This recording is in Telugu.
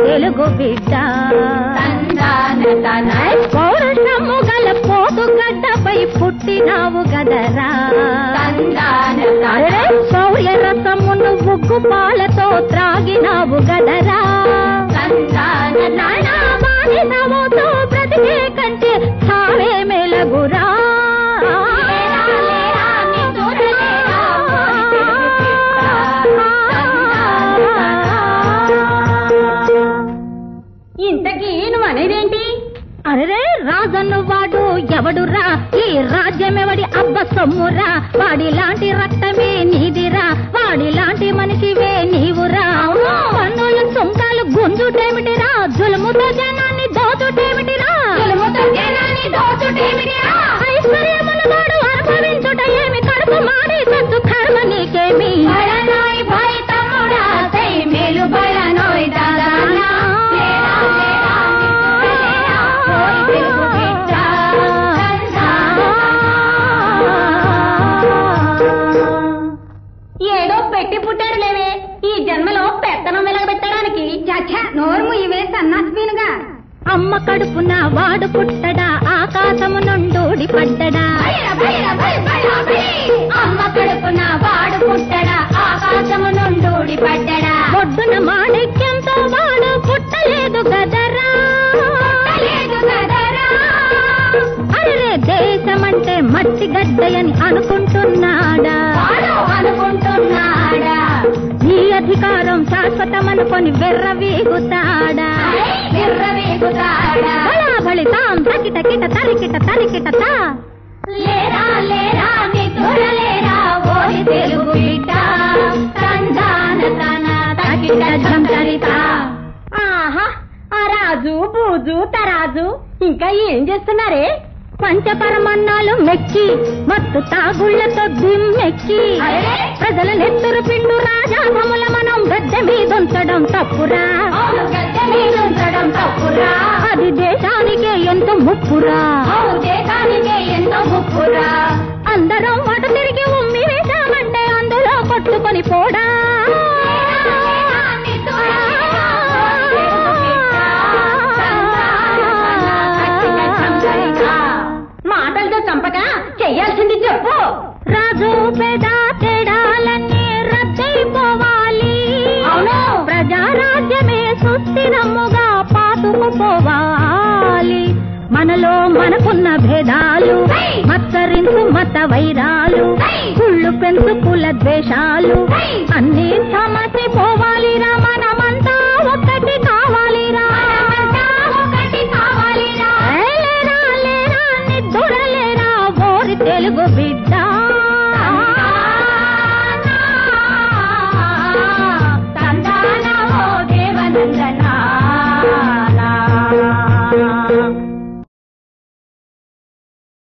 తెలుగు బిడ్డ తందాన తన పౌరుషము గల పోతు గడ్డపై పుట్టినావు గదరా తందాన అరే తన శౌర్య రసమును ఉగ్గు పాలతో త్రాగినావు గదరా తందాన నానా బానిసవుతూ బ్రతికే కంటే చావే మెలగురా లేరా, లేరా, నీ దూరలేరా, ఇంతకీ నువ్వు అనేదేంటి అరే రాజన్ను వాడు ఎవడురా ఈ రాజ్యమెవడి అబ్బ సొమ్మురా వాడిలాంటి రక్తమే నీదిరా వాడిలాంటి మనిషివే నీవురా పన్నులు సుంకాలు గుంజుటేమిటిరా జులుముతో జనాన్ని దోచుటేమిటిరా సులుముతో జనాన్ని దోచుటేమిటిరా? ఐశ్వర్యమును వాడు అనుభవించుట ఏమి కడుపు మాడి సత్తు కర్మ నీకేమి బళనోయ్ భయ్ తమ్ముడా, సై మేలు బళనోయ్ దాదానా. లేరా, లేరా, నిద్రలేరా, ఓయ్ తెలుగు బిడ్డ. ఏదో పెట్టి పుట్టాడు లేవే ఈ జన్మలో పెత్తనం వెలగబెట్టడానికి చచ్చా నోరు ఇవే సన్నాసిపీనుగా అమ్మ కడుపున వాడు పుట్టడా ఆకాశము నుండోడి పడ్డడా అమ్మ కడుపున వాడు పుట్టడా ఆకాశము నుండి పడ్డడా ఒడ్డున మాణిక్యంతో వాడు పుట్టలేదు గదరా లేదు కదరా అరే దేశమంటే మట్టి గడ్డయని అనుకుంటున్నాడా వాడు అనుకుంటున్నాడా ఈ అధికారం శాశ్వతమనుకొని వెర్రవీగుతాడా విర్రవీగుతాడా బళాబళి తాం తకిట కిట తరికిట తరికిట తా లేరా లేరా నీ దూరలేరా ఓరి తెలుగు బిడ్డ తందాన తన తకిట జంతరిత ఆహా ఆ రాజు బూజు తరాజు ఇంకా ఏం చేస్తున్నారే పంచపరమన్నాలు మెక్కి మత్తు తాగుళ్లతో దిమ్మెక్కి అరే! ప్రజల నెత్తురు పిండు రాజాసముల మనం గద్దె మీదుంచడం తప్పురా అవును గద్దె మీదుంచడం తప్పురా అది దేశానికే ఎంతో ముప్పురా అవును దేశానికే ఎంతో ముప్పురా అందరం అటు తిరిగి ఉమ్మి వేశామంటే అందులో కొట్టుకొని పోడా మాటలతో చంపక చెయ్యాల్సింది చెప్పు రాజు పేద తేడాలన్నీ రద్దయిపోవాలి అవును. ప్రజారాజ్యమే సుస్థిరముగా పాతుకుపోవాలి మనలో మనకున్న భేదాలు హై! మత్సరించు మత వైరాలు హై! కుళ్ళు పెంచు కుల ద్వేషాలు హై! అన్ని సమసిపో